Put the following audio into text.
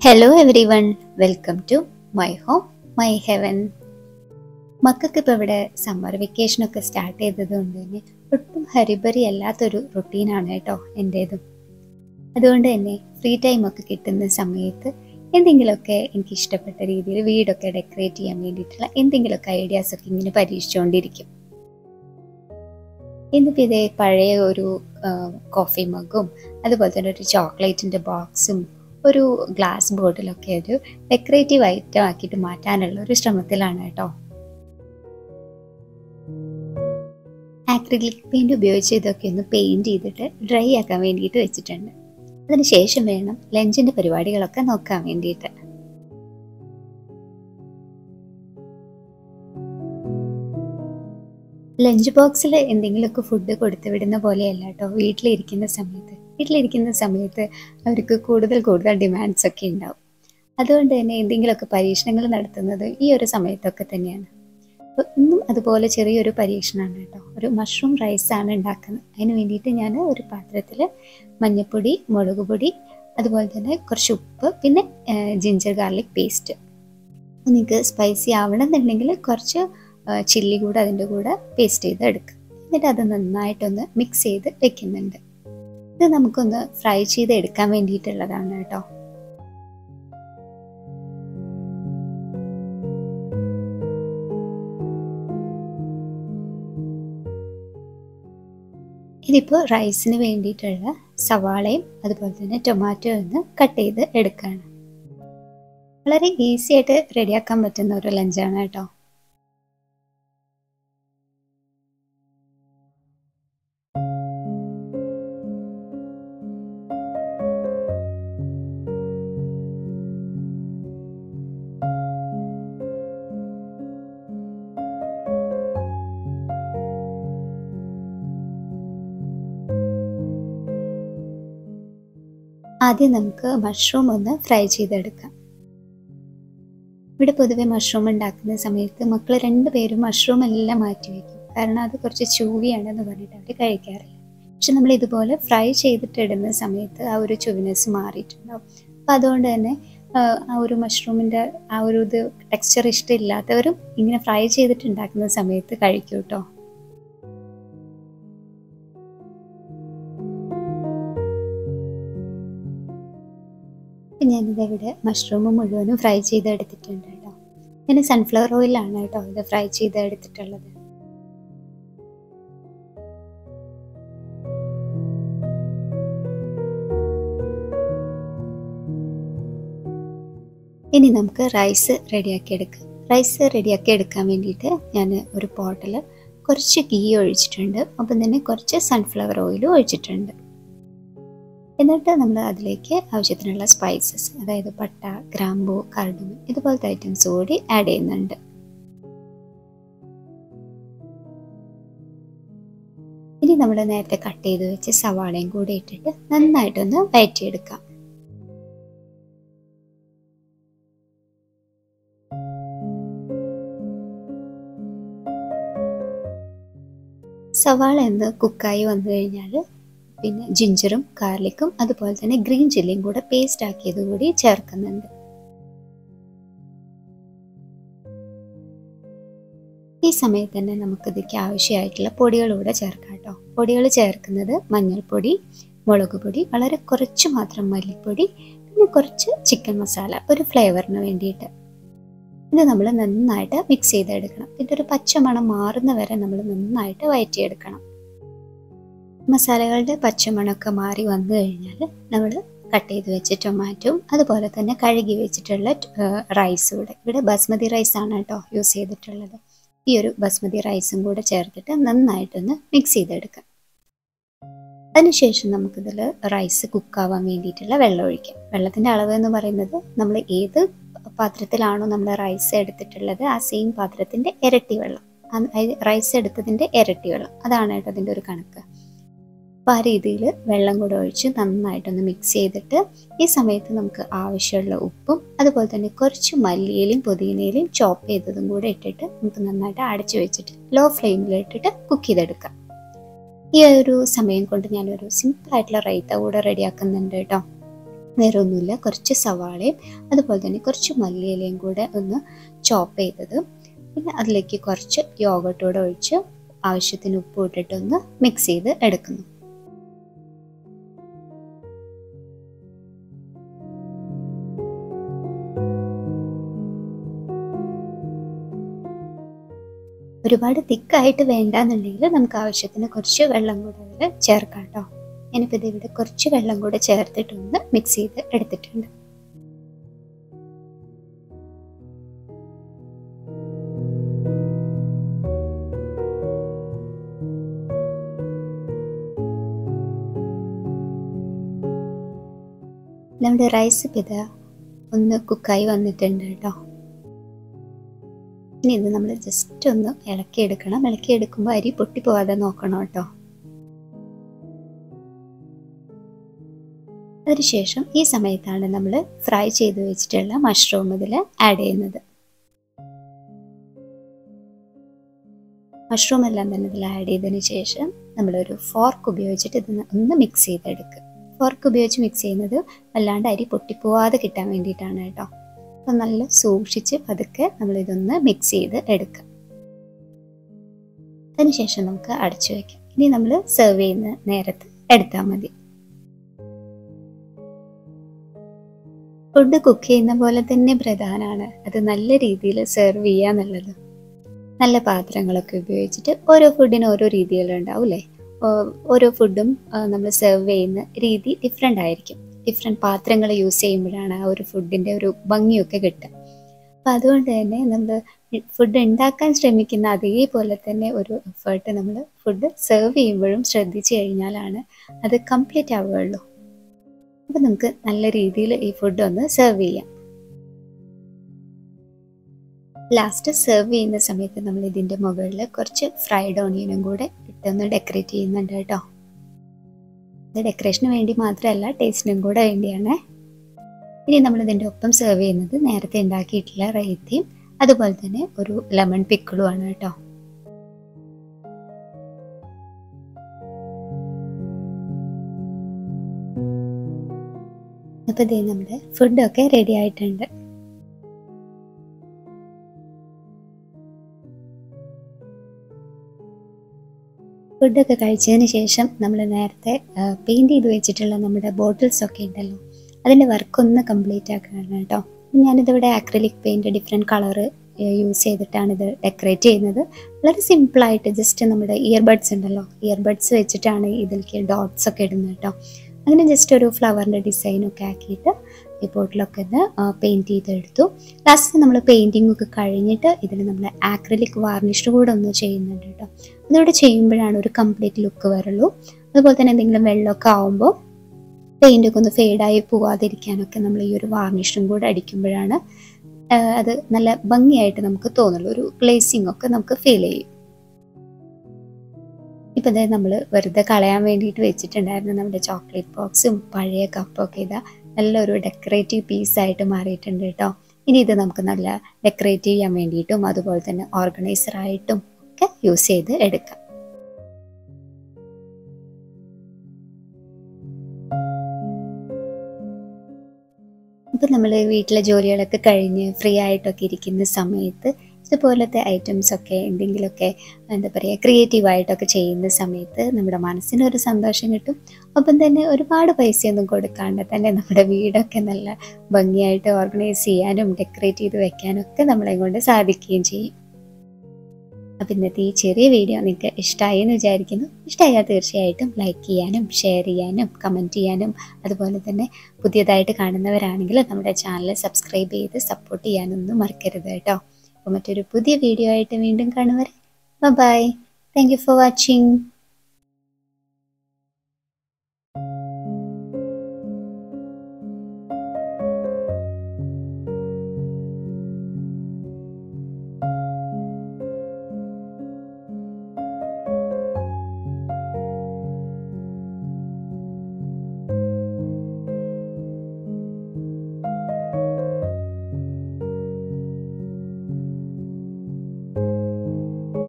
hello everyone welcome to my home my heaven മക്കൾക്ക് ഇപ്പോൾ ഇവിടെ സമ്മർ വെക്കേഷനൊക്കെ സ്റ്റാർട്ട് ചെയ്തത് കൊണ്ട് തന്നെ ഒട്ടും ഹരിബറി അല്ലാത്തൊരു റുട്ടീനാണ് കേട്ടോ എൻ്റേതും അതുകൊണ്ട് തന്നെ ഫ്രീ ടൈമൊക്കെ കിട്ടുന്ന സമയത്ത് എന്തെങ്കിലുമൊക്കെ എനിക്ക് ഇഷ്ടപ്പെട്ട രീതിയിൽ വീടൊക്കെ ഡെക്കറേറ്റ് ചെയ്യാൻ വേണ്ടിയിട്ടുള്ള എന്തെങ്കിലുമൊക്കെ ഐഡിയാസൊക്കെ ഇങ്ങനെ പരീക്ഷിച്ചുകൊണ്ടിരിക്കും ഇന്നിപ്പോൾ ഇതേ പഴയ ഒരു കോഫി മഗും അതുപോലെ തന്നെ ഒരു ചോക്ലേറ്റിൻ്റെ ബോക്സും ഒരു ഗ്ലാസ് ബോട്ടിലൊക്കെ ഒരു ഡെക്കറേറ്റീവ് ഐറ്റം ആക്കിയിട്ട് മാറ്റാനുള്ള ഒരു ശ്രമത്തിലാണ് കേട്ടോ ആക്രിലിക് പെയിന്റ് ഉപയോഗിച്ച് ഇതൊക്കെ ഒന്ന് പെയിന്റ് ചെയ്തിട്ട് ഡ്രൈ ആക്കാൻ വേണ്ടിയിട്ട് വെച്ചിട്ടുണ്ട് അതിന് ശേഷം വേണം ലഞ്ചിന്റെ പരിപാടികളൊക്കെ നോക്കാൻ വേണ്ടിയിട്ട് ലഞ്ച് ബോക്സിൽ എന്തെങ്കിലുമൊക്കെ ഫുഡ് കൊടുത്തു വിടുന്ന പോലെയല്ല കേട്ടോ വീട്ടിലിരിക്കുന്ന സമയത്ത് വീട്ടിലിരിക്കുന്ന സമയത്ത് അവർക്ക് കൂടുതൽ കൂടുതൽ ഡിമാൻഡ്സ് ഒക്കെ ഉണ്ടാവും അതുകൊണ്ട് തന്നെ എന്തെങ്കിലുമൊക്കെ പരീക്ഷണങ്ങൾ നടത്തുന്നത് ഈ ഒരു സമയത്തൊക്കെ തന്നെയാണ് അപ്പോൾ ഇന്നും അതുപോലെ ചെറിയൊരു പരീക്ഷണമാണ് കേട്ടോ ഒരു മഷ്റൂം റൈസാണ് ഉണ്ടാക്കുന്നത് അതിന് വേണ്ടിയിട്ട് ഞാൻ ഒരു പാത്രത്തിൽ മഞ്ഞൾപ്പൊടി മുളക് പൊടി അതുപോലെ തന്നെ കുറച്ച് ഉപ്പ് പിന്നെ ജിഞ്ചർ ഗാർലിക് പേസ്റ്റ് നിങ്ങൾക്ക് സ്പൈസി ആവണമെന്നുണ്ടെങ്കിൽ കുറച്ച് ചില്ലി കൂടെ അതിൻ്റെ കൂടെ പേസ്റ്റ് ചെയ്ത് എടുക്കുക എന്നിട്ട് അത് നന്നായിട്ടൊന്ന് മിക്സ് ചെയ്ത് വെക്കുന്നുണ്ട് ഇത് നമുക്കൊന്ന് ഫ്രൈ ചെയ്ത് എടുക്കാൻ വേണ്ടിയിട്ടുള്ളതാണ് കേട്ടോ ഇതിപ്പോൾ റൈസിന് വേണ്ടിയിട്ടുള്ള സവാളയും അതുപോലെ തന്നെ ടൊമാറ്റോ ഒന്ന് കട്ട് ചെയ്ത് എടുക്കുകയാണ് വളരെ ഈസി ആയിട്ട് റെഡിയാക്കാൻ പറ്റുന്ന ഒരു ലഞ്ചാണ് കേട്ടോ ആദ്യം നമുക്ക് മഷ്റൂം ഒന്ന് ഫ്രൈ ചെയ്തെടുക്കാം ഇവിടെ പൊതുവെ മഷ്റൂം ഉണ്ടാക്കുന്ന സമയത്ത് മക്കൾ രണ്ടുപേരും മഷ്റൂം എല്ലാം മാറ്റി വയ്ക്കും കാരണം അത് കുറച്ച് ചൂവിയാണെന്ന് പറഞ്ഞിട്ട് അവർ കഴിക്കാറില്ല പക്ഷെ നമ്മൾ ഇതുപോലെ ഫ്രൈ ചെയ്തിട്ട് ഇടുന്ന സമയത്ത് ആ ഒരു ചുവിനെസ് മാറിയിട്ടുണ്ടാവും അപ്പം അതുകൊണ്ട് തന്നെ ആ ഒരു മഷ്റൂമിൻ്റെ ആ ഒരു ഇത് ടെക്സ്ചർ ഇഷ്ടമില്ലാത്തവരും ഇങ്ങനെ ഫ്രൈ ചെയ്തിട്ട് ഉണ്ടാക്കുന്ന സമയത്ത് കഴിക്കും കേട്ടോ ഞാനിത് ഇവിടെ മഷ്റൂം മുഴുവനും ഫ്രൈ ചെയ്ത് എടുത്തിട്ടുണ്ട് കേട്ടോ ഞാൻ സൺഫ്ലവർ ഓയിലാണ് കേട്ടോ ഇത് ഫ്രൈ ചെയ്ത് എടുത്തിട്ടുള്ളത് ഇനി നമുക്ക് റൈസ് റെഡിയാക്കി എടുക്കാം റൈസ് റെഡിയാക്കി എടുക്കാൻ വേണ്ടിയിട്ട് ഞാൻ ഒരു പോട്ടിൽ കുറച്ച് ഗീ ഒഴിച്ചിട്ടുണ്ട് ഒപ്പം തന്നെ കുറച്ച് സൺഫ്ലവർ ഓയിലും ഒഴിച്ചിട്ടുണ്ട് എന്നിട്ട് നമ്മൾ അതിലേക്ക് ആവശ്യത്തിനുള്ള സ്പൈസസ് അതായത് പട്ട ഗ്രാമ്പു കർഡമം ഇതുപോലത്തെ ഐറ്റംസ് കൂടി ആഡ് ചെയ്യുന്നുണ്ട് ഇനി നമ്മൾ നേരത്തെ കട്ട് ചെയ്ത് വെച്ച് സവാളയും കൂടി ഇട്ടിട്ട് നന്നായിട്ടൊന്ന് വയറ്റിയെടുക്കാം സവാള എന്ന് കുക്കായി വന്നു കഴിഞ്ഞാൽ പിന്നെ ജിഞ്ചറും ഗാർലിക്കും അതുപോലെ തന്നെ ഗ്രീൻ ചില്ലിയും കൂടെ പേസ്റ്റ് ആക്കിയത് കൂടി ചേർക്കുന്നുണ്ട് ഈ സമയത്ത് തന്നെ നമുക്ക് ഇതിലേക്ക് ആവശ്യമായിട്ടുള്ള പൊടികൾ കൂടെ ചേർക്കാം കേട്ടോ പൊടികൾ ചേർക്കുന്നത് മഞ്ഞൾപ്പൊടി മുളക് പൊടി വളരെ കുറച്ച് മാത്രം മല്ലിപ്പൊടി പിന്നെ കുറച്ച് ചിക്കൻ മസാല ഒരു ഫ്ലേവറിന് വേണ്ടിയിട്ട് ഇത് നമ്മൾ നന്നായിട്ട് മിക്സ് ചെയ്തെടുക്കണം ഇതിൻ്റെ ഒരു പച്ചമണം മാറുന്ന വരെ നമ്മൾ നന്നായിട്ട് വയറ്റിയെടുക്കണം മസാലകളുടെ പച്ചമണമൊക്കെ മാറി വന്നു കഴിഞ്ഞാൽ നമ്മൾ കട്ട് ചെയ്ത് വെച്ച ടൊമാറ്റോയും അതുപോലെ തന്നെ കഴുകി വെച്ചിട്ടുള്ള റൈസും കൂടെ ഇവിടെ ബസ്മതി റൈസാണ് കേട്ടോ യൂസ് ചെയ്തിട്ടുള്ളത് ഈ ഒരു ബസ്മതി റൈസും കൂടെ ചേർത്തിട്ട് നന്നായിട്ടൊന്ന് മിക്സ് ചെയ്തെടുക്കാം അതിനുശേഷം നമുക്കിതിൽ റൈസ് കുക്കാവാൻ വേണ്ടിയിട്ടുള്ള വെള്ളം ഒഴിക്കാം വെള്ളത്തിൻ്റെ അളവ് എന്ന് പറയുന്നത് നമ്മൾ ഏത് പാത്രത്തിലാണോ നമ്മൾ റൈസ് എടുത്തിട്ടുള്ളത് ആ സെയിം പാത്രത്തിൻ്റെ ഇരട്ടി വെള്ളം റൈസ് എടുത്തതിൻ്റെ ഇരട്ടി വെള്ളം അതാണ് കേട്ടോ അതിൻ്റെ ഒരു കണക്ക് അപ്പോൾ ആ രീതിയിൽ വെള്ളം കൂടെ ഒഴിച്ച് നന്നായിട്ടൊന്ന് മിക്സ് ചെയ്തിട്ട് ഈ സമയത്ത് നമുക്ക് ആവശ്യമുള്ള ഉപ്പും അതുപോലെ തന്നെ കുറച്ച് മല്ലിയിലും പുതിനയിലും ചോപ്പ് ചെയ്തതും കൂടെ ഇട്ടിട്ട് നമുക്ക് നന്നായിട്ട് അടച്ചു വെച്ചിട്ട് ലോ ഫ്ലെയിമിൽ ഇട്ടിട്ട് കുക്ക് ചെയ്തെടുക്കാം ഈ ഒരു സമയം കൊണ്ട് ഞാനൊരു സിമ്പിളായിട്ടുള്ള റൈത്ത കൂടെ റെഡിയാക്കുന്നുണ്ട് കേട്ടോ വേറെ ഒന്നുമില്ല കുറച്ച് സവാളയും അതുപോലെ തന്നെ കുറച്ച് മല്ലിയിലയും കൂടെ ഒന്ന് ചോപ്പ് ചെയ്തത് പിന്നെ അതിലേക്ക് കുറച്ച് യോഗട്ടോടെ ഒഴിച്ച് ആവശ്യത്തിന് ഉപ്പ് ഇട്ടിട്ടൊന്ന് മിക്സ് ചെയ്ത് എടുക്കുന്നു ഒരുപാട് തിക്കായിട്ട് വേണ്ടാന്നുണ്ടെങ്കിൽ നമുക്ക് ആവശ്യത്തിന് കുറച്ച് വെള്ളം കൂടെ അതിൽ ചേർക്കാം കേട്ടോ ഞാനിപ്പോൾ ഇത് ഇവിടെ കുറച്ച് വെള്ളം കൂടെ ചേർത്തിട്ടൊന്ന് മിക്സ് ചെയ്ത് എടുത്തിട്ടുണ്ട് നമ്മുടെ റൈസ് ഇപ്പം ഇതാ ഒന്ന് കുക്കായി വന്നിട്ടുണ്ട് കേട്ടോ ഇനി ഇത് നമ്മൾ ജസ്റ്റ് ഒന്ന് ഇളക്കിയെടുക്കണം ഇളക്കിയെടുക്കുമ്പോൾ അരി പൊട്ടിപ്പോവാതെ നോക്കണം കേട്ടോ അതിനുശേഷം ഈ സമയത്താണ് നമ്മൾ ഫ്രൈ ചെയ്ത് വെച്ചിട്ടുള്ള മഷ്റൂം ഇതിൽ ആഡ് ചെയ്യുന്നത് മഷ്റൂം എല്ലാം തന്നെ ഇതിൽ ആഡ് ചെയ്തതിന് ശേഷം നമ്മളൊരു ഫോർക്ക് ഉപയോഗിച്ചിട്ട് ഇത് ഒന്ന് മിക്സ് ചെയ്തെടുക്കുക ഫോർക്ക് ഉപയോഗിച്ച് മിക്സ് ചെയ്യുന്നത് അല്ലാണ്ട് അരി പൊട്ടിപ്പോവാതെ കിട്ടാൻ വേണ്ടിയിട്ടാണ് കേട്ടോ അപ്പം നല്ല സൂക്ഷിച്ച് പതുക്കെ നമ്മൾ ഇതൊന്ന് മിക്സ് ചെയ്ത് എടുക്കുക അതിനുശേഷം നമുക്ക് അടച്ചു വയ്ക്കാം ഇനി നമ്മൾ സെർവ് ചെയ്യുന്ന നേരത്ത് എടുത്താൽ മതി ഫുഡ് കുക്ക് ചെയ്യുന്ന പോലെ തന്നെ പ്രധാനമാണ് അത് നല്ല രീതിയിൽ സെർവ് ചെയ്യുക എന്നുള്ളത് നല്ല പാത്രങ്ങളൊക്കെ ഉപയോഗിച്ചിട്ട് ഓരോ ഫുഡിനും ഓരോ രീതികളുണ്ടാവും ഓരോ ഫുഡും നമ്മൾ സെർവ് ചെയ്യുന്ന രീതി ഡിഫറെൻ്റ് ആയിരിക്കും ഡിഫറെൻറ്റ് പാത്രങ്ങൾ യൂസ് ചെയ്യുമ്പോഴാണ് ആ ഒരു ഫുഡിൻ്റെ ഒരു ഭംഗിയൊക്കെ കിട്ടുക അപ്പം അതുകൊണ്ട് തന്നെ നമ്മൾ ഫുഡ് ഉണ്ടാക്കാൻ ശ്രമിക്കുന്ന അതേപോലെ തന്നെ ഒരു എഫേർട്ട് നമ്മൾ ഫുഡ് സെർവ് ചെയ്യുമ്പോഴും ശ്രദ്ധിച്ചു കഴിഞ്ഞാലാണ് അത് കംപ്ലീറ്റ് ആവുകയുള്ളൂ അപ്പം നമുക്ക് നല്ല രീതിയിൽ ഈ ഫുഡ് ഒന്ന് സെർവ് ചെയ്യാം ലാസ്റ്റ് സെർവ് ചെയ്യുന്ന സമയത്ത് നമ്മൾ ഇതിൻ്റെ മുകളിൽ കുറച്ച് ഫ്രൈഡ് ഓണിയനും കൂടെ ഇട്ടൊന്ന് ഡെക്കറേറ്റ് ചെയ്യുന്നുണ്ട് കേട്ടോ ഇത് ഡെക്കറേഷന് വേണ്ടി മാത്രമല്ല ടേസ്റ്റിനും കൂടെ വേണ്ടിയാണ് ഇനി നമ്മൾ ഇതിൻ്റെ ഒപ്പം സെർവ് ചെയ്യുന്നത് നേരത്തെ ഉണ്ടാക്കിയിട്ടുള്ള റൈത്തയും അതുപോലെ തന്നെ ഒരു ലെമൺ പിക്കിളും ആണ് കേട്ടോ അപ്പോൾ ഇതേ നമ്മുടെ ഫുഡൊക്കെ റെഡി ആയിട്ടുണ്ട് ഫുഡൊക്കെ കഴിച്ചതിന് ശേഷം നമ്മൾ നേരത്തെ പെയിൻറ് ചെയ്ത് വെച്ചിട്ടുള്ള നമ്മുടെ ബോട്ടിൽസ് ഒക്കെ ഉണ്ടല്ലോ അതിൻ്റെ വർക്കൊന്ന് കംപ്ലീറ്റ് ആക്കുകയാണ് കേട്ടോ ഞാനിതിവിടെ acrylic paint different colour use ചെയ്തിട്ടാണ് ഇത് ഡെക്കറേറ്റ് ചെയ്യുന്നത് വളരെ സിമ്പിളായിട്ട് ജസ്റ്റ് നമ്മുടെ ഇയർബഡ്സ് ഉണ്ടല്ലോ ഇയർബഡ്സ് വെച്ചിട്ടാണ് ഇതിലേക്ക് ഡോട്ട്സ് ഒക്കെ ഇടുന്നത് കേട്ടോ അങ്ങനെ ജസ്റ്റ് ഒരു ഫ്ലവറിൻ്റെ ഡിസൈനൊക്കെ ആക്കിയിട്ട് ഈ ബോട്ടിലൊക്കെ ഒന്ന് പെയിൻറ്റ് ചെയ്തെടുത്തു ലാസ്റ്റ് നമ്മൾ പെയിൻറ്റിംഗ് ഒക്കെ കഴിഞ്ഞിട്ട് ഇതിൽ നമ്മൾ ആക്രിലിക് വാർണിഷ് കൂടെ ഒന്ന് ചെയ്യുന്നുണ്ട് കേട്ടോ അതോടെ ചെയ്യുമ്പോഴാണ് ഒരു കംപ്ലീറ്റ് ലുക്ക് വരുള്ളൂ അതുപോലെ തന്നെ എന്തെങ്കിലും വെള്ളമൊക്കെ ആവുമ്പോൾ പെയിൻ്റൊക്കെ ഒന്ന് ഫെയ്ഡായി പോവാതിരിക്കാനൊക്കെ നമ്മൾ ഈ ഒരു വാർണിഷും കൂടെ അടിക്കുമ്പോഴാണ് അത് നല്ല ഭംഗിയായിട്ട് നമുക്ക് തോന്നുള്ളൂ ഒരു ഗ്ലേസിങ് ഒക്കെ നമുക്ക് ഫീൽ ചെയ്യും ഇപ്പം അതായത് നമ്മൾ വെറുതെ കളയാൻ വേണ്ടിയിട്ട് വെച്ചിട്ടുണ്ടായിരുന്ന നമ്മുടെ ചോക്ലേറ്റ് ബോക്സും പഴയ കപ്പൊക്കെ ഇതാ നല്ലൊരു ഡെക്കറേറ്റീവ് പീസായിട്ട് മാറിയിട്ടുണ്ട് കേട്ടോ ഇനി ഇത് നമുക്ക് നല്ല ഡെക്കറേറ്റ് ചെയ്യാൻ വേണ്ടിയിട്ടും അതുപോലെ തന്നെ ഓർഗനൈസറായിട്ടും ഒക്കെ യൂസ് ചെയ്ത് എടുക്കാം ഇപ്പം നമ്മൾ വീട്ടിലെ ജോലികളൊക്കെ കഴിഞ്ഞ് ഫ്രീ ആയിട്ടൊക്കെ ഇരിക്കുന്ന സമയത്ത് ഇതുപോലത്തെ ഐറ്റംസ് ഒക്കെ എന്തെങ്കിലുമൊക്കെ എന്താ പറയുക ക്രിയേറ്റീവായിട്ടൊക്കെ ചെയ്യുന്ന സമയത്ത് നമ്മുടെ മനസ്സിനൊരു സന്തോഷം കിട്ടും ഒപ്പം തന്നെ ഒരുപാട് പൈസയൊന്നും കൊടുക്കാണ്ട് തന്നെ നമ്മുടെ വീടൊക്കെ നല്ല ഭംഗിയായിട്ട് ഓർഗനൈസ് ചെയ്യാനും ഡെക്കറേറ്റ് ചെയ്ത് വെക്കാനും ഒക്കെ നമ്മളെ കൊണ്ട് സാധിക്കുകയും ചെയ്യും അപ്പം ഇന്നത്തെ ഈ ചെറിയ വീഡിയോ നിങ്ങൾക്ക് ഇഷ്ടമായി എന്ന് വിചാരിക്കുന്നു ഇഷ്ടമായാൽ തീർച്ചയായിട്ടും ലൈക്ക് ചെയ്യാനും ഷെയർ ചെയ്യാനും കമൻറ്റ് ചെയ്യാനും അതുപോലെ തന്നെ പുതിയതായിട്ട് കാണുന്നവരാണെങ്കിൽ നമ്മുടെ ചാനൽ സബ്സ്ക്രൈബ് ചെയ്ത് സപ്പോർട്ട് ചെയ്യാനൊന്നും മറക്കരുത് കേട്ടോ അപ്പോൾ മറ്റൊരു പുതിയ വീഡിയോ ആയിട്ട് വീണ്ടും കാണുവരെ bye thank you for watching